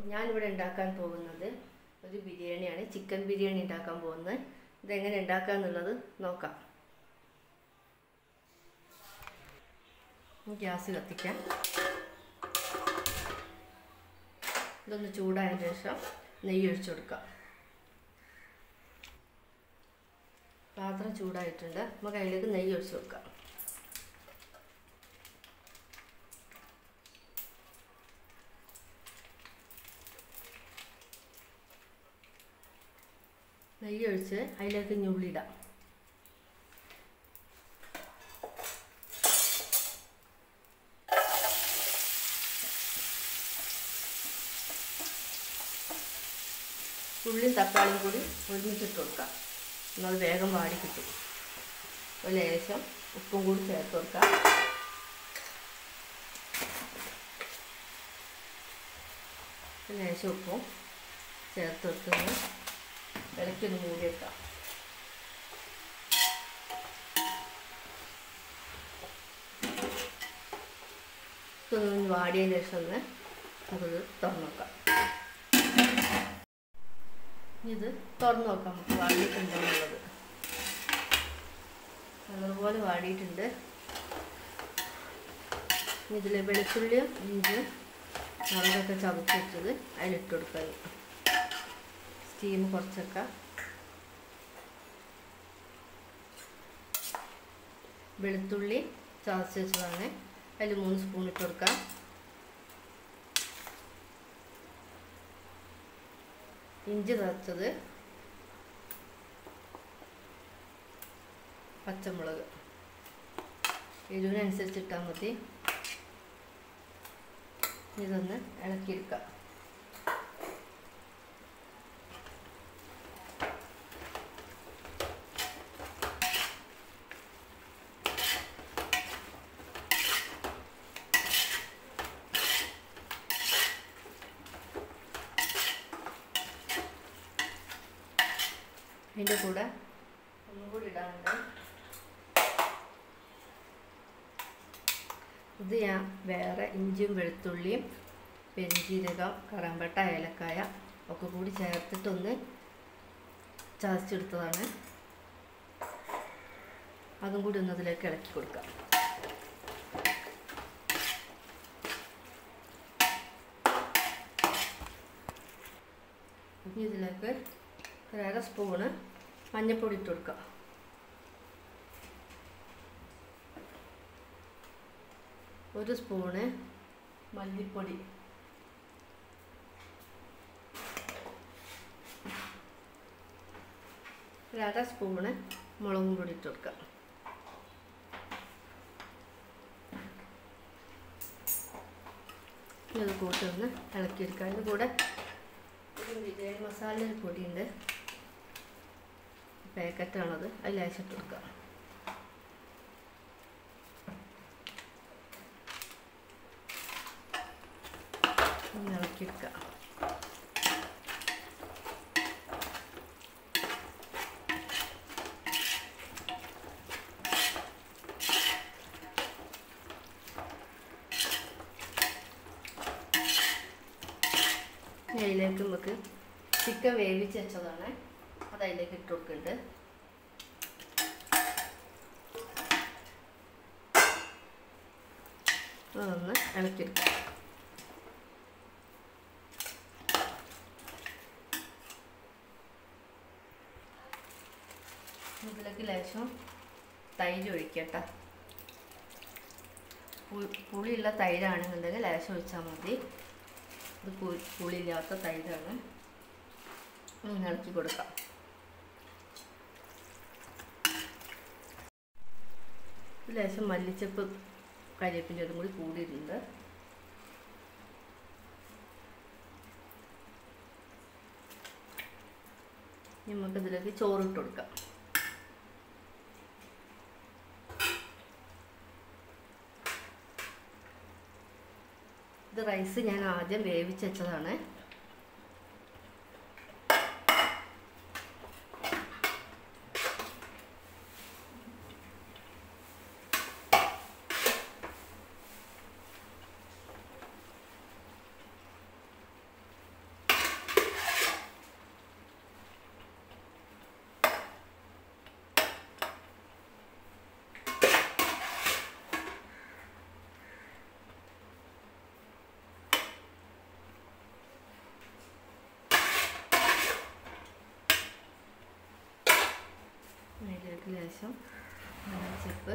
ഞാനിവിടെ ഉണ്ടാക്കാൻ പോകുന്നത് ഒരു ബിരിയാണിയാണ് ചിക്കൻ ബിരിയാണി ഉണ്ടാക്കാൻ പോകുന്നത് ഇതെങ്ങനെ ഉണ്ടാക്കുക എന്നുള്ളത് നോക്കാം ഗ്യാസ് കത്തിക്കാം ഇതൊന്ന് ചൂടായതിന് ശേഷം നെയ്യ് ഒഴിച്ചു കൊടുക്കാം പാത്രം ചൂടായിട്ടുണ്ട് നമുക്ക് അതിലേക്ക് നെയ്യ് ഒഴിച്ചു കൊടുക്കാം നെയ്യ് ഒഴിച്ച് അതിലേക്ക് ഞുള്ളിടാം ഉള്ളിയും തക്കാളിയും കൂടി ഒരുമിച്ചിട്ട് കൊടുക്കാം എന്നാൽ വേഗം വാടി കിട്ടും ഒരു ലേശം ഉപ്പും കൂടി ചേർത്ത് കൊടുക്കാം ലേശം ഉപ്പും ചേർത്ത് കൊടുക്കുന്നു ഇളക്കൊന്ന് മൂടി വെക്കാം ഇതൊന്ന് വാടിയതിന് ശേഷം ഒന്ന് നമുക്കിത് തുറന്നു നോക്കാം ഇത് തുറന്നു നോക്കാം നമുക്ക് വാടിയിട്ടുണ്ടോ എന്നുള്ളത് അതുപോലെ വാടിയിട്ടുണ്ട് ഇതിൽ വെളുത്തുള്ളിയും ഇഞ്ചിയും മുളകൊക്കെ ചതച്ച് വെച്ചത് അതിലിട്ട് കൊടുക്കുക സ്റ്റീം കുറച്ചൊക്കെ വെളുത്തുള്ളി ചതച്ച് വെച്ചതാണ് അതിൽ മൂന്ന് സ്പൂൺ ഇട്ട് കൊടുക്കാം ഇഞ്ചി തച്ചത് പച്ചമുളക് എരിവിനനുസരിച്ച് ഇട്ടാൽ മതി ഇതൊന്ന് ഇളക്കിയെടുക്കാം അതിൻ്റെ കൂടെ ഒന്നും കൂടി ഇടാനുണ്ട് ഇത് ഞാൻ വേറെ ഇഞ്ചിയും വെളുത്തുള്ളിയും പെരിഞ്ചീരകം കറമ്പട്ട ഏലക്കായ ഒക്കെ കൂടി ചേർത്തിട്ടൊന്ന് ചതച്ചെടുത്തതാണ് അതും കൂടി ഒന്ന് അതിലേക്ക് ഇളക്കി കൊടുക്കാം ഇനി ഇതിലേക്ക് ഒരു അര സ്പൂണ് മഞ്ഞൾപ്പൊടി ഇട്ട് കൊടുക്കുക ഒരു സ്പൂണ് മല്ലിപ്പൊടി ഒരു അര സ്പൂണ് മുളകും പൊടി ഇട്ട് കൊടുക്കുക ഇത് കൂട്ടൊന്ന് ഇളക്കിയെടുക്കുക അതിൻ്റെ കൂടെ ഒരു ബിരിയാണി മസാല പൊടിയുണ്ട് പാക്കറ്റാണത് അതിൽ അയച്ചിട്ട് കൊടുക്കുക ഒന്ന് ഇളക്കിയെടുക്കുക അതിലേക്ക് നമുക്ക് ചിക്കൻ വേവിച്ച് വെച്ചതാണ് അത് അതിലേക്ക് ഇട്ട് കൊടുക്കുന്നുണ്ട് അതൊന്ന് ഇളക്കിയെടുക്കാം ഇതിലേക്ക് ലേശം തൈര് ഒഴിക്കട്ടെ പുളിയുള്ള തൈരാണെന്നുണ്ടെങ്കിൽ ലേശം ഒഴിച്ചാൽ മതി ഇത് പുളിയില്ലാത്ത തൈരാണ് ഇളക്കി കൊടുക്കാം ലേശം മല്ലിച്ചപ്പ് കരിവേപ്പിൻ്റെ അതും കൂടി കൂടിയിട്ടുണ്ട് നമുക്കിതിലേക്ക് ചോറിട്ട് കൊടുക്കാം ഇത് റൈസ് ഞാൻ ആദ്യം വേവിച്ച് വെച്ചതാണ് അതിലേക്ക് ലേശം ചെപ്പ്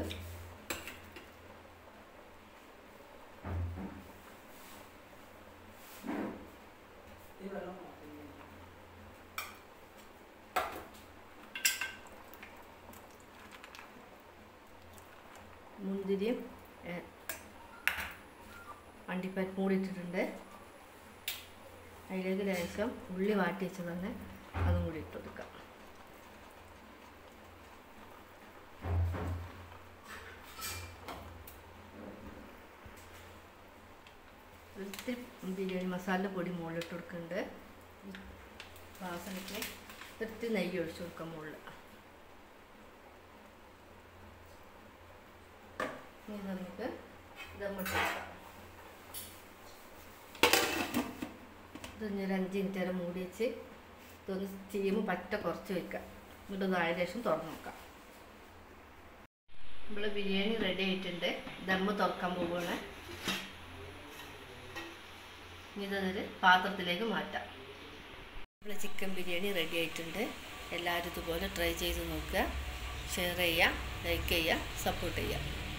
മുന്തിരിയും ഏ, അണ്ടിപ്പരിപ്പും കൂടി ഇട്ടിട്ടുണ്ട് അതിലേക്ക് ലേശം ഉള്ളി വാട്ടി വെച്ച് തന്നെ അതും കൂടി ഇട്ട് കൊടുക്കാം ഒത്തിരി ബിരിയാണി മസാല പൊടി മുകളിലിട്ട് കൊടുക്കുന്നുണ്ട് വാസനയ്ക്ക് ഒത്തിരി നെയ്യ് ഒഴിച്ച് കൊടുക്കാം മുകളിൽ ഇനി നമുക്ക് ദമ്മിട്ട് കൊടുക്കാം ഇതൊന്ന് ഒരു അഞ്ച് മിനിറ്റ് നേരം മൂടി വെച്ച് ഇതൊന്ന് സ്റ്റീം പറ്റ കുറച്ച് വെക്കാം എന്നിട്ട് ഒന്ന് ആയ ശേഷം തുറന്ന് നോക്കാം നമ്മൾ ബിരിയാണി റെഡി ആയിട്ടുണ്ട് ദമ്മ് തുറക്കാൻ പോവുകയാണ് ഇനി ഇതൊരു പാത്രത്തിലേക്ക് മാറ്റാം നമ്മൾ ചിക്കൻ ബിരിയാണി റെഡി ആയിട്ടുണ്ട് എല്ലാവരും ഇതുപോലെ ട്രൈ ചെയ്ത് നോക്കുക ഷെയർ ചെയ്യുക ലൈക്ക് ചെയ്യുക സപ്പോർട്ട് ചെയ്യുക